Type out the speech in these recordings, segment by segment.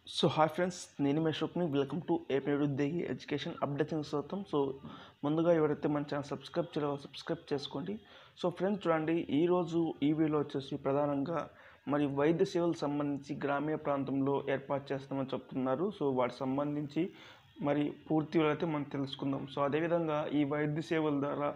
so hi friends నేను మీ అశోక్ని వెల్కమ్ టు ఏపీ నిరుద్యోగి ఎడ్యుకేషన్ అప్డేషన్ స్వాగతం సో ముందుగా ఎవరైతే మన ఛానల్ సబ్స్క్రైబ్ చేయలేదో సబ్స్క్రైబ్ చేసుకోండి సో ఫ్రెండ్స్ చూడండి ఈరోజు ఈ వీడియోలో వచ్చేసి ప్రధానంగా మరి వైద్య సేవలకు సంబంధించి గ్రామీణ ప్రాంతంలో ఏర్పాటు చేస్తామని చెప్తున్నారు సో వాటికి సంబంధించి మరి పూర్తి వివరాలు అయితే మనం తెలుసుకుందాం సో అదేవిధంగా ఈ వైద్య సేవల ద్వారా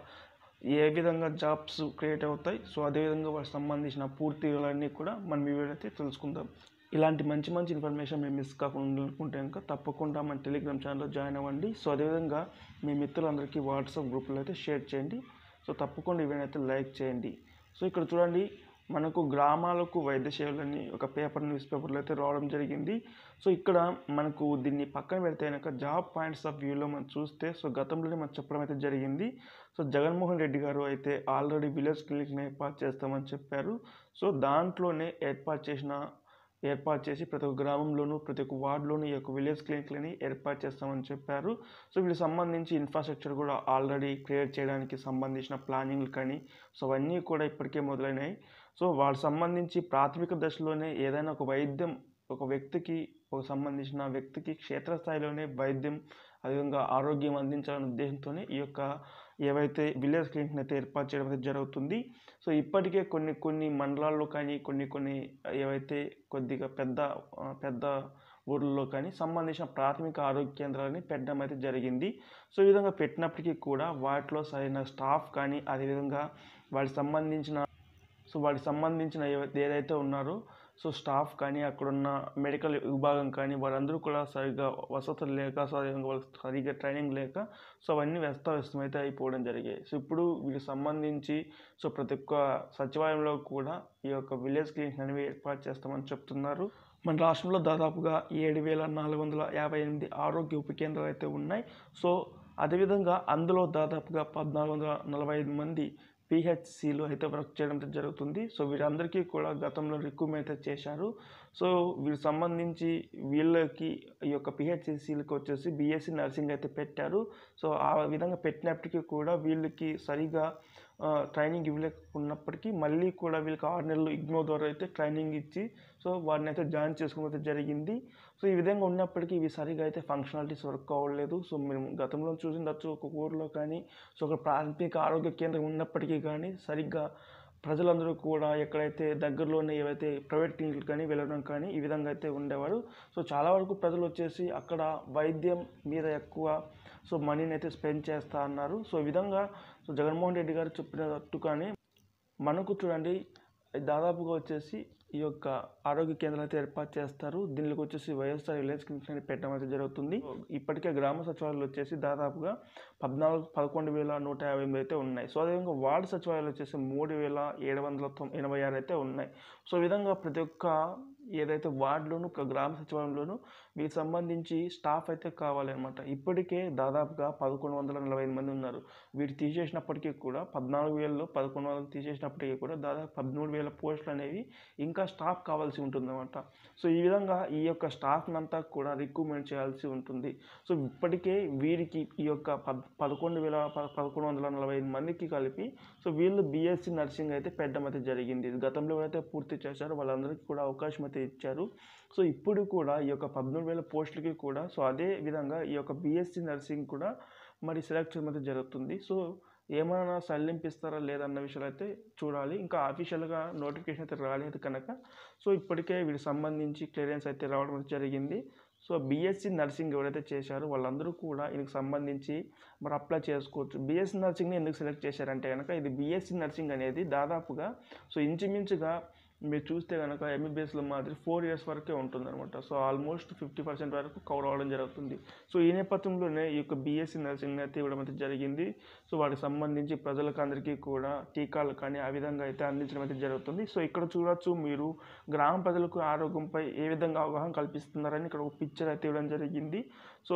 ఏ విధంగా జాబ్స్ క్రియేట్ అవుతాయి సో అదేవిధంగా వాటికి సంబంధించిన పూర్తి వివరాలన్నీ కూడా మనం ఈ వీడియో అయితే తెలుసుకుందాం ఇలాంటి మంచి మంచి ఇన్ఫర్మేషన్ మేము మిస్ కాకుండా ఉండాలనుకుంటే కనుక తప్పకుండా మన టెలిగ్రామ్ ఛానల్లో జాయిన్ అవ్వండి సో అదేవిధంగా మీ మిత్రులందరికీ వాట్సాప్ గ్రూప్లో అయితే షేర్ చేయండి సో తప్పకుండా ఇవన్నీ అయితే లైక్ చేయండి సో ఇక్కడ చూడండి మనకు గ్రామాలకు వైద్య సేవలని ఒక పేపర్ న్యూస్ పేపర్లో అయితే రావడం జరిగింది సో ఇక్కడ మనకు దీన్ని పక్కన పెడితే కనుక జాబ్ పాయింట్స్ ఆఫ్ వ్యూలో మనం చూస్తే సో గతంలోనే మనం చెప్పడం అయితే జరిగింది సో జగన్మోహన్ రెడ్డి గారు అయితే ఆల్రెడీ విలేజ్ క్లినిక్ని ఏర్పాటు చేస్తామని చెప్పారు సో దాంట్లోనే ఏర్పాటు చేసిన ఏర్పాటు చేసి ప్రతి ఒక్క గ్రామంలోనూ ప్రతి ఒక్క వార్డులోనూ ఈ యొక్క విలేజ్ క్లినిక్లని ఏర్పాటు చేస్తామని చెప్పారు సో వీటికి సంబంధించి ఇన్ఫ్రాస్ట్రక్చర్ కూడా ఆల్రెడీ క్రియేట్ చేయడానికి సంబంధించిన ప్లానింగ్లు కానీ సో అవన్నీ కూడా ఇప్పటికే మొదలైనాయి సో వాటికి సంబంధించి ప్రాథమిక దశలోనే ఏదైనా ఒక వైద్యం ఒక వ్యక్తికి ఒక సంబంధించిన వ్యక్తికి క్షేత్రస్థాయిలోనే వైద్యం అదేవిధంగా ఆరోగ్యం అందించాలనే ఉద్దేశంతోనే ఈ యొక్క ఏవైతే విలేజ్ క్లినిక్ని అయితే ఏర్పాటు చేయడం అయితే జరుగుతుంది సో ఇప్పటికే కొన్ని కొన్ని మండలాల్లో కానీ కొన్ని కొన్ని ఏవైతే కొద్దిగా పెద్ద ఆ, పెద్ద ఊర్లలో కానీ సంబంధించిన ప్రాథమిక ఆరోగ్య కేంద్రాలని పెట్టడం అయితే జరిగింది సో ఈ విధంగా పెట్టినప్పటికీ కూడా వాటిలో సరైన స్టాఫ్ కానీ అదేవిధంగా వాటికి సంబంధించిన సో వాటికి సంబంధించిన ఏవైతే ఏదైతే ఉన్నారో సో స్టాఫ్ కానీ అక్కడున్న మెడికల్ విభాగం కానీ వారందరూ కూడా సరిగ్గా వసతులు లేక సో అదేవిధంగా వాళ్ళకి సరిగ్గా ట్రైనింగ్ లేక సో అవన్నీ వ్యస్తవ్యస్తం అయితే అయిపోవడం జరిగాయి సో ఇప్పుడు వీటికి సంబంధించి సో ప్రతి ఒక్క సచివాలయంలో కూడా ఈ యొక్క విలేజ్ క్లినిక్ అనేవి ఏర్పాటు చేస్తామని చెప్తున్నారు మన రాష్ట్రంలో దాదాపుగా ఏడు వేల నాలుగు వందల యాభై ఎనిమిది ఆరోగ్య ఉప కేంద్రాలు అయితే ఉన్నాయి సో అదేవిధంగా అందులో దాదాపుగా పద్నాలుగు వందల నలభై ఐదు మంది పిహెచ్సిలో అయితే వర్క్ చేయడం అయితే జరుగుతుంది సో వీరందరికీ కూడా గతంలో రిక్రూట్మెంట్ అయితే చేశారు సో వీరికి సంబంధించి వీళ్ళకి ఈ యొక్క పిహెచ్సిలకు వచ్చేసి బీఎస్సీ నర్సింగ్ అయితే పెట్టారు సో ఆ విధంగా పెట్టినప్పటికీ కూడా వీళ్ళకి సరిగా ట్రైనింగ్ ఇవ్వలేకున్నప్పటికీ మళ్ళీ కూడా వీళ్ళకి ఆరు నెలలు ఇగ్నో ద్వారా అయితే ట్రైనింగ్ ఇచ్చి సో వారిని అయితే జాయిన్ చేసుకోవడం అయితే జరిగింది సో ఈ విధంగా ఉన్నప్పటికీ ఇవి సరిగా అయితే ఫంక్షనాలిటీస్ వర్క్ అవ్వలేదు సో మేము గతంలో చూసిండొచ్చు ఒక ఊరిలో కానీ సో ఒక ప్రాథమిక ఆరోగ్య కేంద్రం ఉన్నప్పటికీ కానీ సరిగ్గా ప్రజలందరూ కూడా ఎక్కడైతే దగ్గరలోనే ఏవైతే ప్రైవేట్ క్లినిక్లు కానీ వెళ్ళడం కానీ ఈ విధంగా అయితే ఉండేవారు సో చాలా వరకు ప్రజలు వచ్చేసి అక్కడ వైద్యం మీద ఎక్కువ సో మనీని అయితే స్పెండ్ చేస్తా అన్నారు సో ఈ విధంగా సో జగన్మోహన్ రెడ్డి గారు చెప్పినట్టుగానే మనకు చూడండి దాదాపుగా వచ్చేసి ఈ యొక్క ఆరోగ్య కేంద్రాలు అయితే ఏర్పాటు చేస్తారు దీనికి వచ్చేసి వైఎస్ఆర్ విలేజ్ క్లినిక్ అని పెట్టడం అయితే జరుగుతుంది ఇప్పటికే గ్రామ సచివాలయాలు వచ్చేసి దాదాపుగా పద్నాలుగు పదకొండు వేల నూట యాభై ఎనిమిది అయితే ఉన్నాయి సో అదేవిధంగా వార్డు సచివాలయాలు వచ్చేసి మూడు వేల ఏడు వందల తొం- ఎనభై ఆరు అయితే ఉన్నాయి సో ఈ విధంగా ప్రతి ఒక్క ఏదైతే వార్డులోను ఒక గ్రామ సచివాలయంలోను వీటికి సంబంధించి స్టాఫ్ అయితే కావాలి అనమాట ఇప్పటికే దాదాపుగా పదకొండు వందల నలభై ఐదు మంది ఉన్నారు వీటి తీసేసినప్పటికీ కూడా పద్నాలుగు వేలలో పదకొండు వందలు తీసేసినప్పటికీ కూడా దాదాపు పదమూడు వేల పోస్టులు అనేవి ఇంకా స్టాఫ్ కావాల్సి ఉంటుందన్నమాట సో ఈ విధంగా ఈ యొక్క స్టాఫ్ని అంతా కూడా రిక్రూట్మెంట్ చేయాల్సి ఉంటుంది సో ఇప్పటికే వీరికి ఈ యొక్క పద్ పదకొండు వేల ప- పదకొండు వందల నలభై ఐదు మందికి కలిపి సో వీళ్ళు బీఎస్సీ నర్సింగ్ అయితే పెట్టడం అయితే జరిగింది గతంలో ఎవరైతే పూర్తి చేశారో వాళ్ళందరికీ కూడా అవకాశం అయితే ఇచ్చారు సో ఇప్పుడు కూడా ఈ యొక్క పదమూడు వేల పోస్టులకి కూడా సో అదే విధంగా ఈ యొక్క బీఎస్సీ నర్సింగ్ కూడా మరి సెలెక్ట్ చేయడం అయితే జరుగుతుంది సో ఏమైనా సల్లింపిస్తారా లేదన్న విషయాలు అయితే చూడాలి ఇంకా ఆఫీషియల్గా నోటిఫికేషన్ అయితే రాలేదు కనుక సో ఇప్పటికే వీటికి సంబంధించి క్లియరెన్స్ అయితే రావడం అయితే జరిగింది సో బీఎస్సీ నర్సింగ్ ఎవరైతే చేశారో వాళ్ళందరూ కూడా దీనికి సంబంధించి మరి అప్లై చేసుకోవచ్చు బీఎస్సీ నర్సింగ్ని ఎందుకు సెలెక్ట్ చేశారంటే కనుక ఇది బీఎస్సీ నర్సింగ్ అనేది దాదాపుగా సో ఇంచుమించుగా మీరు చూస్తే కనుక ఎంబీబీఎస్లో మాదిరి ఫోర్ ఇయర్స్ వరకే ఉంటుందన్నమాట సో ఆల్మోస్ట్ ఫిఫ్టీ పర్సెంట్ వరకు కవర్ అవ్వడం జరుగుతుంది సో ఈ నేపథ్యంలోనే ఈ యొక్క బీఎస్సీ నర్సింగ్ అయితే ఇవ్వడం అయితే జరిగింది సో వాటికి సంబంధించి ప్రజలకు అందరికీ కూడా టీకాలు కానీ ఆ విధంగా అయితే అందించడం అయితే జరుగుతుంది సో ఇక్కడ చూడొచ్చు మీరు గ్రామ ప్రజలకు ఆరోగ్యంపై ఏ విధంగా అవగాహన కల్పిస్తున్నారని ఇక్కడ ఒక పిక్చర్ అయితే ఇవ్వడం జరిగింది సో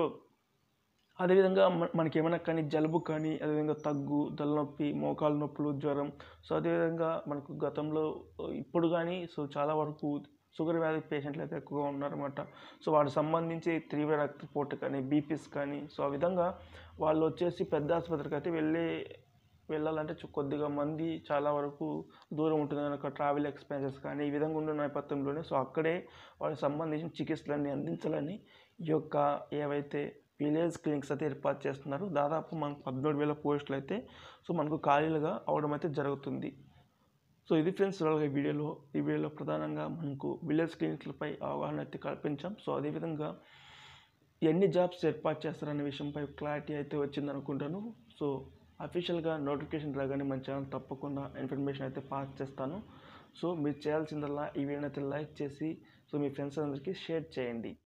అదేవిధంగా మ- మనకి ఏమైనా కానీ జలుబు కానీ అదేవిధంగా తగ్గు తలనొప్పి మోకాలు నొప్పులు జ్వరం సో అదేవిధంగా మనకు గతంలో ఇప్పుడు కానీ సో చాలా వరకు షుగర్ వ్యాధి పేషెంట్లు అయితే ఎక్కువగా ఉన్నారన్నమాట సో వాటికి సంబంధించి తీవ్ర రక్తపోటు కానీ బీపీస్ కానీ సో ఆ విధంగా వాళ్ళు వచ్చేసి పెద్ద ఆసుపత్రికి అయితే వెళ్ళే వెళ్ళాలంటే చు- కొద్దిగా మంది చాలా వరకు దూరం ఉంటుంది కనుక ట్రావెల్ ఎక్స్పెన్సెస్ కానీ ఈ విధంగా ఉన్న నేపథ్యంలోనే సో అక్కడే వాళ్ళకి సంబంధించిన చికిత్సలన్నీ అందించాలని ఈ యొక్క ఏవైతే విలేజ్ క్లినిక్స్ అయితే ఏర్పాటు చేస్తున్నారు దాదాపు మనకు పద్మూడు వేల పోస్టులు అయితే సో మనకు ఖాళీలుగా అవడం అయితే జరుగుతుంది సో ఇది ఫ్రెండ్స్ ఇవాళ ఈ వీడియోలో ఈ వీడియోలో ప్రధానంగా మనకు విలేజ్ క్లినిక్లపై అవగాహన అయితే కల్పించాం సో అదేవిధంగా ఎన్ని జాబ్స్ ఏర్పాటు చేస్తారనే విషయంపై క్లారిటీ అయితే వచ్చింది అనుకుంటాను సో అఫీషియల్గా నోటిఫికేషన్ రాగానే మన ఛానల్ తప్పకుండా ఇన్ఫర్మేషన్ అయితే పాస్ చేస్తాను సో మీరు చేయాల్సిందల్లా ఈ వీడియోని అయితే లైక్ చేసి సో మీ ఫ్రెండ్స్ అందరికీ షేర్ చేయండి